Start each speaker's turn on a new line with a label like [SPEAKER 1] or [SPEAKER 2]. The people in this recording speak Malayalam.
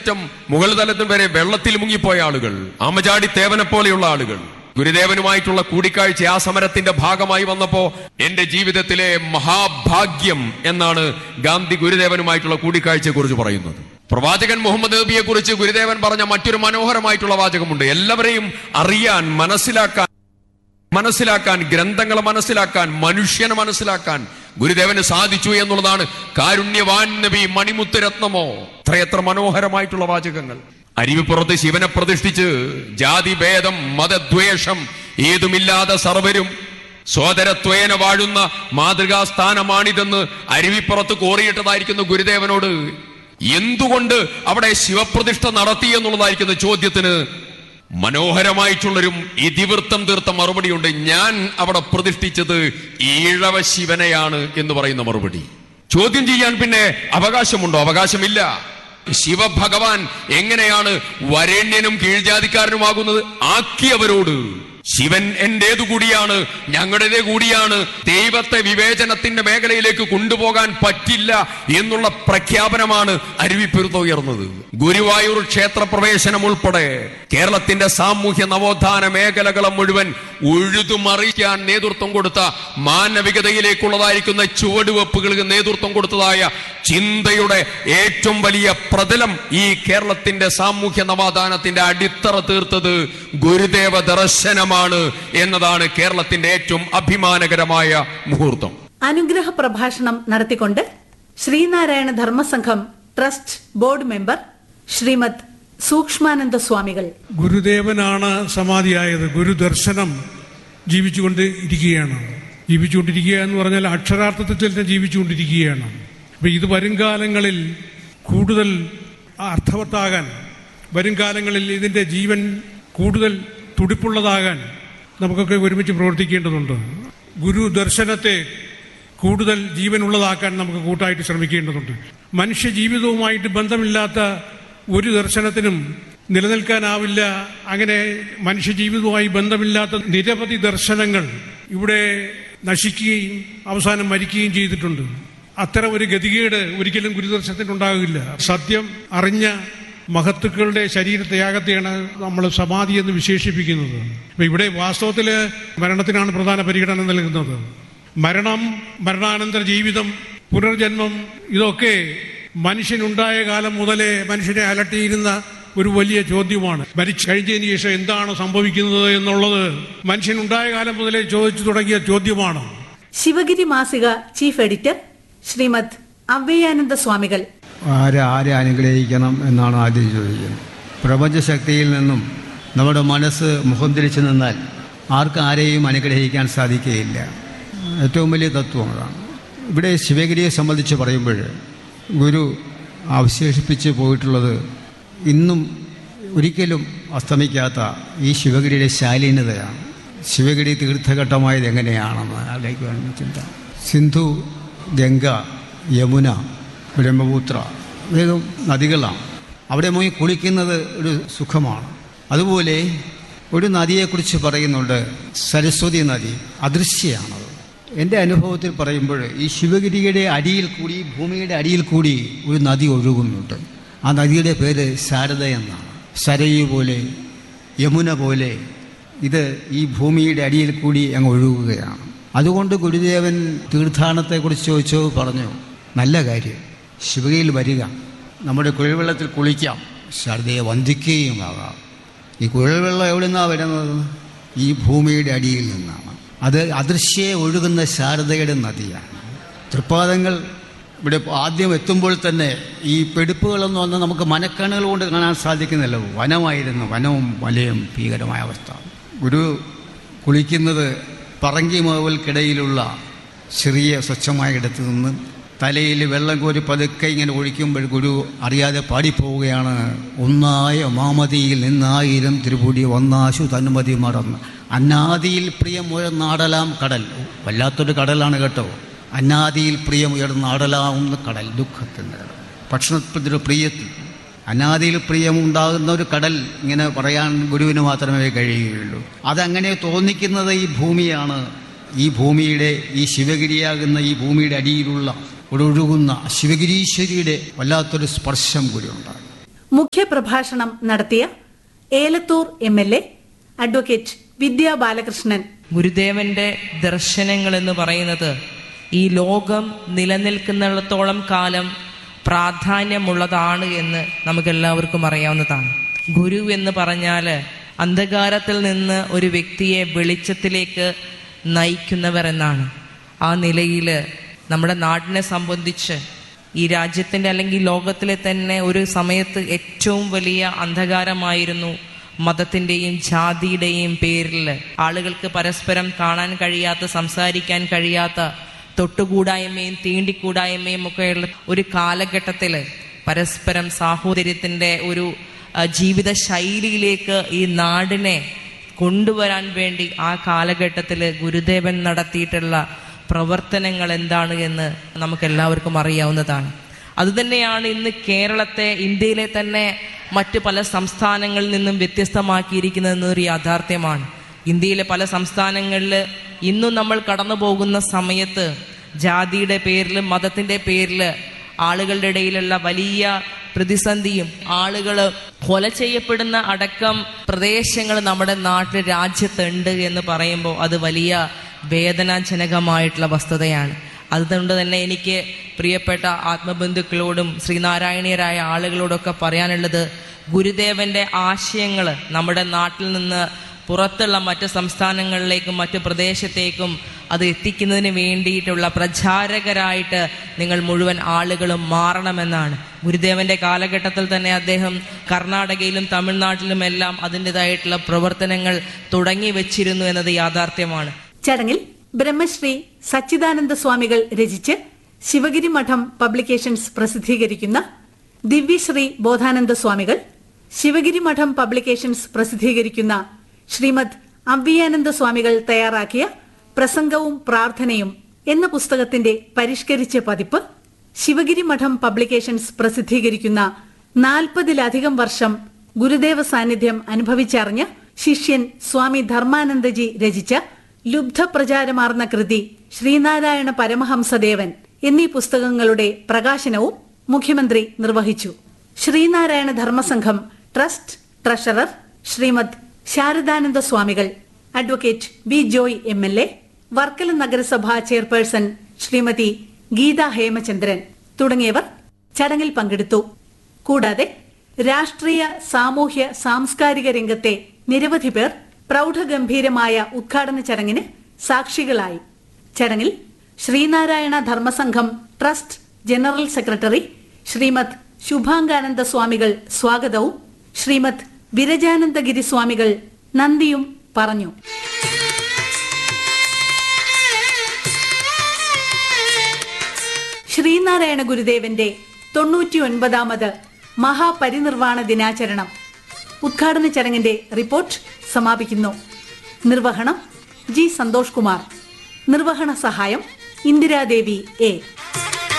[SPEAKER 1] അറ്റം മുകൾ തലത്തിൽ വരെ വെള്ളത്തിൽ മുങ്ങിപ്പോയ ആളുകൾ ആമചാടി തേവനെ പോലെയുള്ള ആളുകൾ ഗുരുദേവനുമായിട്ടുള്ള കൂടിക്കാഴ്ച ആ സമരത്തിന്റെ ഭാഗമായി വന്നപ്പോ എന്റെ ജീവിതത്തിലെ മഹാഭാഗ്യം എന്നാണ് ഗാന്ധി ഗുരുദേവനുമായിട്ടുള്ള കൂടിക്കാഴ്ചയെ കുറിച്ച് പറയുന്നത് പ്രവാചകൻ മുഹമ്മദ് നബിയെ കുറിച്ച് ഗുരുദേവൻ പറഞ്ഞ മറ്റൊരു മനോഹരമായിട്ടുള്ള വാചകമുണ്ട് എല്ലാവരെയും അറിയാൻ മനസ്സിലാക്കാൻ മനസ്സിലാക്കാൻ ഗ്രന്ഥങ്ങളെ മനസ്സിലാക്കാൻ മനുഷ്യനെ മനസ്സിലാക്കാൻ ഗുരുദേവന് സാധിച്ചു എന്നുള്ളതാണ് കാരുണ്യവാൻ നബി മണിമുത്ത് രത്നമോ എത്രയെത്ര മനോഹരമായിട്ടുള്ള വാചകങ്ങൾ അരുവിപ്പുറത്ത് ശിവനെ പ്രതിഷ്ഠിച്ച് ജാതി ഭേദം മതദ്വേഷം ഏതുമില്ലാതെ സർവരും സോദരത്വേന വാഴുന്ന മാതൃകാ സ്ഥാനമാണിതെന്ന് അരുവിപ്പുറത്ത് കോറിയിട്ടതായിരിക്കുന്നു ഗുരുദേവനോട് എന്തുകൊണ്ട് അവിടെ ശിവപ്രതിഷ്ഠ നടത്തി എന്നുള്ളതായിരിക്കുന്ന ചോദ്യത്തിന് മനോഹരമായിട്ടുള്ളൊരു ഇതിവൃത്തം തീർത്ത മറുപടിയുണ്ട് ഞാൻ അവിടെ പ്രതിഷ്ഠിച്ചത് ഈഴവ ശിവനെയാണ് എന്ന് പറയുന്ന മറുപടി ചോദ്യം ചെയ്യാൻ പിന്നെ അവകാശമുണ്ടോ അവകാശമില്ല ശിവഭഗവാൻ എങ്ങനെയാണ് വരേണ്യനും കീഴ്ജാതിക്കാരനുമാകുന്നത് ആക്കിയവരോട് ശിവൻ എന്റേതു കൂടിയാണ് ഞങ്ങളുടേത് കൂടിയാണ് ദൈവത്തെ വിവേചനത്തിന്റെ മേഖലയിലേക്ക് കൊണ്ടുപോകാൻ പറ്റില്ല എന്നുള്ള പ്രഖ്യാപനമാണ് അരുവിപ്പെരുത്ത ഉയർന്നത് ഗുരുവായൂർ ക്ഷേത്ര പ്രവേശനം ഉൾപ്പെടെ കേരളത്തിന്റെ സാമൂഹ്യ നവോത്ഥാന മേഖലകളെ മുഴുവൻ ഉഴുതുമറിക്കാൻ നേതൃത്വം കൊടുത്ത മാനവികതയിലേക്കുള്ളതായിരിക്കുന്ന ചുവടുവെപ്പുകൾക്ക് നേതൃത്വം കൊടുത്തതായ ചിന്തയുടെ ഏറ്റവും വലിയ പ്രതലം ഈ കേരളത്തിന്റെ സാമൂഹ്യ നവോത്ഥാനത്തിന്റെ അടിത്തറ തീർത്തത് ഗുരുദേവ ദർശനമാണ് എന്നതാണ് കേരളത്തിന്റെ ഏറ്റവും അഭിമാനകരമായ മുഹൂർത്തം
[SPEAKER 2] അനുഗ്രഹ പ്രഭാഷണം നടത്തിക്കൊണ്ട് Sreenarayana Dharmasangham trust board member Srimad Sookshmananda Swamikal
[SPEAKER 3] ഗുരുദേവനാണ് സമാധിയായത് ഗുരുദർശനം ജീവിച്ചുകൊണ്ട് ഇരിക്കുകയാണ് ജീവിച്ചുകൊണ്ടിരിക്കുക എന്ന് പറഞ്ഞാൽ അക്ഷരാർത്ഥത്തിൽ തന്നെ ജീവിച്ചുകൊണ്ടിരിക്കുകയാണ് അപ്പൊ ഇത് വരുംകാലങ്ങളിൽ കൂടുതൽ അർത്ഥവത്താകാൻ വരുംകാലങ്ങളിൽ ഇതിന്റെ ജീവൻ കൂടുതൽ തുടിപ്പുള്ളതാകാൻ നമുക്കൊക്കെ ഒരുമിച്ച് പ്രവർത്തിക്കേണ്ടതുണ്ട് ഗുരു ദർശനത്തെ കൂടുതൽ ജീവനുള്ളതാക്കാൻ നമുക്ക് കൂട്ടായിട്ട് ശ്രമിക്കേണ്ടതുണ്ട് മനുഷ്യ ജീവിതവുമായിട്ട് ബന്ധമില്ലാത്ത ഒരു ദർശനത്തിനും നിലനിൽക്കാനാവില്ല അങ്ങനെ മനുഷ്യ ജീവിതവുമായി ബന്ധമില്ലാത്ത നിരവധി ദർശനങ്ങൾ ഇവിടെ നശിക്കുകയും അവസാനം മരിക്കുകയും ചെയ്തിട്ടുണ്ട് അത്തരം ഒരു ഗതികേട് ഒരിക്കലും ഗുരുദർശനത്തിനുണ്ടാകില്ല സത്യം അറിഞ്ഞ മഹത്തുക്കളുടെ ശരീരത്യാഗത്തെയാണ് നമ്മൾ സമാധി എന്ന് വിശേഷിപ്പിക്കുന്നത് അപ്പൊ ഇവിടെ വാസ്തവത്തില് മരണത്തിനാണ് പ്രധാന പരിഗണന നൽകുന്നത് മരണം മരണാനന്തര ജീവിതം പുനർജന്മം ഇതൊക്കെ മനുഷ്യനുണ്ടായ കാലം മുതലേ മനുഷ്യനെ അലട്ടിയിരുന്ന ഒരു വലിയ ചോദ്യമാണ് മരിച്ചു കഴിഞ്ഞതിന് ശേഷം എന്താണ് സംഭവിക്കുന്നത് എന്നുള്ളത് മനുഷ്യനുണ്ടായ കാലം മുതലേ ചോദിച്ചു തുടങ്ങിയ ചോദ്യമാണ്
[SPEAKER 2] ശിവഗിരി മാസിക ചീഫ് എഡിറ്റർ ശ്രീമദ് അവ്യയാനന്ദ സ്വാമികൾ
[SPEAKER 4] ആരെ ആരെ അനുഗ്രഹിക്കണം എന്നാണ് ആദ്യം ചോദിക്കുന്നത് പ്രപഞ്ചശക്തിയിൽ നിന്നും നമ്മുടെ മനസ്സ് മുഖം തിരിച്ചു നിന്നാൽ ആർക്ക് ആരെയും അനുഗ്രഹിക്കാൻ സാധിക്കുകയില്ല ഏറ്റവും വലിയ തത്വം അതാണ് ഇവിടെ ശിവഗിരിയെ സംബന്ധിച്ച് പറയുമ്പോൾ ഗുരു അവശേഷിപ്പിച്ച് പോയിട്ടുള്ളത് ഇന്നും ഒരിക്കലും അസ്തമിക്കാത്ത ഈ ശിവഗിരിയുടെ ശാലീനതയാണ് ശിവഗിരി തീർത്ഥഘട്ടമായത് എങ്ങനെയാണെന്ന് ആലോചിക്കുവാൻ ചിന്ത സിന്ധു ഗംഗ യമുന ബ്രഹ്മപുത്ര വേഗം നദികളാണ് അവിടെ പോയി കുളിക്കുന്നത് ഒരു സുഖമാണ് അതുപോലെ ഒരു നദിയെക്കുറിച്ച് പറയുന്നുണ്ട് സരസ്വതി നദി അദൃശ്യമാണത് എൻ്റെ അനുഭവത്തിൽ പറയുമ്പോൾ ഈ ശിവഗിരിയുടെ അടിയിൽ കൂടി ഭൂമിയുടെ അടിയിൽ കൂടി ഒരു നദി ഒഴുകുന്നുണ്ട് ആ നദിയുടെ പേര് ശാരദ എന്നാണ് സരയു പോലെ യമുന പോലെ ഇത് ഈ ഭൂമിയുടെ അടിയിൽ കൂടി അങ്ങ് ഒഴുകുകയാണ് അതുകൊണ്ട് ഗുരുദേവൻ തീർത്ഥാടനത്തെക്കുറിച്ച് ചോദിച്ചോ പറഞ്ഞു നല്ല കാര്യം ശിവകയിൽ വരിക നമ്മുടെ കുഴൽവെള്ളത്തിൽ കുളിക്കാം ശാരദയെ വന്ദിക്കുകയും ആകാം ഈ കുഴൽവെള്ളം എവിടെ നിന്നാണ് വരുന്നത് ഈ ഭൂമിയുടെ അടിയിൽ നിന്നാണ് അത് അദൃശ്യ ഒഴുകുന്ന ശാരദയുടെ നദിയാണ് തൃപ്പാദങ്ങൾ ഇവിടെ ആദ്യം എത്തുമ്പോൾ തന്നെ ഈ പെടുപ്പുകളൊന്നും ഒന്നും നമുക്ക് മനക്കണ്ണുകൾ കൊണ്ട് കാണാൻ സാധിക്കുന്നില്ല വനമായിരുന്നു വനവും മലയും ഭീകരമായ അവസ്ഥ ഗുരു കുളിക്കുന്നത് പറങ്കി മാവൽക്കിടയിലുള്ള ചെറിയ സ്വച്ഛമായ ഇടത്ത് നിന്ന് തലയിൽ വെള്ളം കോരി പതുക്കെ ഇങ്ങനെ ഒഴിക്കുമ്പോൾ ഗുരു അറിയാതെ പാടിപ്പോവുകയാണ് ഒന്നായ മാമതിയിൽ നിന്നായിരം തിരുപുടി ഒന്നാശു തനുമതി മറന്ന് അന്നാദിയിൽ പ്രിയമുയർന്ന നാടലാം കടൽ വല്ലാത്തൊരു കടലാണ് കേട്ടോ അന്നാദിയിൽ പ്രിയമുയർന്ന നാടലാവുന്ന കടൽ ദുഃഖത്തിൻ്റെ കടൽ ഭക്ഷണത്തിൻ്റെ പ്രിയത്തിൽ അനാദിയിൽ പ്രിയമുണ്ടാകുന്ന ഒരു കടൽ ഇങ്ങനെ പറയാൻ ഗുരുവിന് മാത്രമേ കഴിയുകയുള്ളൂ അതങ്ങനെ തോന്നിക്കുന്നത് ഈ ഭൂമിയാണ് ഈ ഭൂമിയുടെ ഈ ശിവഗിരിയാകുന്ന ഈ ഭൂമിയുടെ അടിയിലുള്ള ഒഴുകുന്ന ശിവഗിരീശ്വരിയുടെ വല്ലാത്തൊരു സ്പർശം കൂടി ഉണ്ടാകും
[SPEAKER 2] മുഖ്യപ്രഭാഷണം നടത്തിയ Elathur M L A advocate Vidya Balakrishnan
[SPEAKER 5] ഗുരുദേവന്റെ ദർശനങ്ങൾ എന്ന് പറയുന്നത് ഈ ലോകം നിലനിൽക്കുന്നിടത്തോളം കാലം പ്രാധാന്യമുള്ളതാണ് എന്ന് നമുക്കെല്ലാവർക്കും അറിയാവുന്നതാണ് ഗുരു എന്ന് പറഞ്ഞാൽ അന്ധകാരത്തിൽ നിന്ന് ഒരു വ്യക്തിയെ വെളിച്ചത്തിലേക്ക് നയിക്കുന്നവർ എന്നാണ് ആ നിലയിൽ നമ്മുടെ നാടിനെ സംബന്ധിച്ച് ഈ രാജ്യത്തിൻ്റെ അല്ലെങ്കിൽ ലോകത്തിലെ തന്നെ ഒരു സമയത്ത് ഏറ്റവും വലിയ അന്ധകാരമായിരുന്നു മതത്തിൻ്റെയും ജാതിയുടെയും പേരിൽ ആളുകൾക്ക് പരസ്പരം കാണാൻ കഴിയാത്ത സംസാരിക്കാൻ കഴിയാത്ത തൊട്ടുകൂടായ്മയും തീണ്ടിക്കൂടായ്മയും ഒക്കെയുള്ള ഒരു കാലഘട്ടത്തിൽ പരസ്പരം സാഹോദര്യത്തിൻ്റെ ഒരു ആ, ജീവിത ശൈലിയിലേക്ക് ഈ നാടിനെ കൊണ്ടുവരാൻ വേണ്ടി ആ കാലഘട്ടത്തിൽ ഗുരുദേവൻ നടത്തിയിട്ടുള്ള പ്രവർത്തനങ്ങൾ എന്താണ് എന്ന് നമുക്കെല്ലാവർക്കും അറിയാവുന്നതാണ് അതുതന്നെയാണ് ഇന്ന് കേരളത്തെ ഇന്ത്യയിലെ തന്നെ മറ്റ് പല സംസ്ഥാനങ്ങളിൽ നിന്നും വ്യത്യസ്തമാക്കിയിരിക്കുന്നത് എന്നൊരു യാഥാർത്ഥ്യമാണ് ഇന്ത്യയിലെ പല സംസ്ഥാനങ്ങളിൽ ഇന്നും നമ്മൾ കടന്നു പോകുന്ന സമയത്ത് ജാതിയുടെ പേരിൽ മതത്തിന്റെ പേരിൽ ആളുകളുടെ ഇടയിലുള്ള വലിയ പ്രതിസന്ധിയും ആളുകൾ കൊല ചെയ്യപ്പെടുന്ന അടക്കം പ്രദേശങ്ങൾ നമ്മുടെ നാട്ടിൽ രാജ്യത്തുണ്ട് എന്ന് പറയുമ്പോൾ അത് വലിയ വേദനാജനകമായിട്ടുള്ള വസ്തുതയാണ് അതുകൊണ്ട് തന്നെ എനിക്ക് പ്രിയപ്പെട്ട ആത്മബന്ധുക്കളോടും ശ്രീനാരായണീയരായ ആളുകളോടൊക്കെ പറയാനുള്ളത് ഗുരുദേവന്റെ ആശയങ്ങൾ നമ്മുടെ നാട്ടിൽ നിന്ന് പുറത്തുള്ള മറ്റ് സംസ്ഥാനങ്ങളിലേക്കും മറ്റ് പ്രദേശത്തേക്കും അത് എത്തിക്കുന്നതിന് വേണ്ടിയിട്ടുള്ള പ്രചാരകരായിട്ട് നിങ്ങൾ മുഴുവൻ ആളുകളും മാറണമെന്നാണ് ഗുരുദേവന്റെ കാലഘട്ടത്തിൽ തന്നെ അദ്ദേഹം കർണാടകയിലും തമിഴ്നാട്ടിലും എല്ലാം അതിൻ്റെതായിട്ടുള്ള പ്രവർത്തനങ്ങൾ തുടങ്ങി വെച്ചിരുന്നു എന്നത് യാഥാർത്ഥ്യമാണ്
[SPEAKER 2] ചടങ്ങിൽ ബ്രഹ്മശ്രീ സച്ചിദാനന്ദ സ്വാമികൾ രചിച്ച് ശിവഗിരി മഠം പബ്ലിക്കേഷൻസ് പ്രസിദ്ധീകരിക്കുന്ന ദിവ്യശ്രീ ബോധാനന്ദ സ്വാമികൾ ശിവഗിരി മഠം പബ്ലിക്കേഷൻസ് പ്രസിദ്ധീകരിക്കുന്ന ശ്രീമദ് അവ്യാനന്ദ സ്വാമികൾ തയ്യാറാക്കിയ പ്രസംഗവും പ്രാർത്ഥനയും എന്ന പുസ്തകത്തിന്റെ പരിഷ്കരിച്ച പതിപ്പ് ശിവഗിരി മഠം പബ്ലിക്കേഷൻസ് പ്രസിദ്ധീകരിക്കുന്ന നാൽപ്പതിലധികം വർഷം ഗുരുദേവ സാന്നിധ്യം അനുഭവിച്ചറിഞ്ഞ ശിഷ്യൻ സ്വാമി ധർമാനന്ദജി രചിച്ച ലുബ്ധ പ്രചാരമാർന്ന കൃതി ശ്രീനാരായണ പരമഹംസദേവൻ എന്നീ പുസ്തകങ്ങളുടെ പ്രകാശനവും മുഖ്യമന്ത്രി നിർവഹിച്ചു Sreenarayana Dharmasangham trust treasurer Srimad Saradananda Swamikal advocate V Joy M L A Varkala നഗരസഭാ ചെയർപേഴ്സൺ ശ്രീമതി ഗീത ഹേമചന്ദ്രൻ തുടങ്ങിയവർ ചടങ്ങിൽ പങ്കെടുത്തു കൂടാതെ രാഷ്ട്രീയ സാമൂഹ്യ സാംസ്കാരിക രംഗത്തെ നിരവധി പേർ പ്രൗഢഗംഭീരമായ ഉദ്ഘാടന ചടങ്ങിന് സാക്ഷികളായി ചടങ്ങിൽ Sreenarayana Dharmasangham trust general secretary Srimad Subhangananda Swamikal സ്വാഗതവും ശ്രീമദ് വിരജാനന്ദഗിരി സ്വാമികൾ നന്ദിയും പറഞ്ഞു ശ്രീനാരായണ ഗുരുദേവന്റെ തൊണ്ണൂറ്റി ഒൻപതാമത് മഹാപരിനിർവാണ ദിനാചരണം ഉദ്ഘാടന ചടങ്ങിന്റെ റിപ്പോർട്ട് സമാപിക്കുന്നു നിർവഹണം ജി സന്തോഷ് കുമാർ നിർവഹണ സഹായം ഇന്ദിരാദേവി എ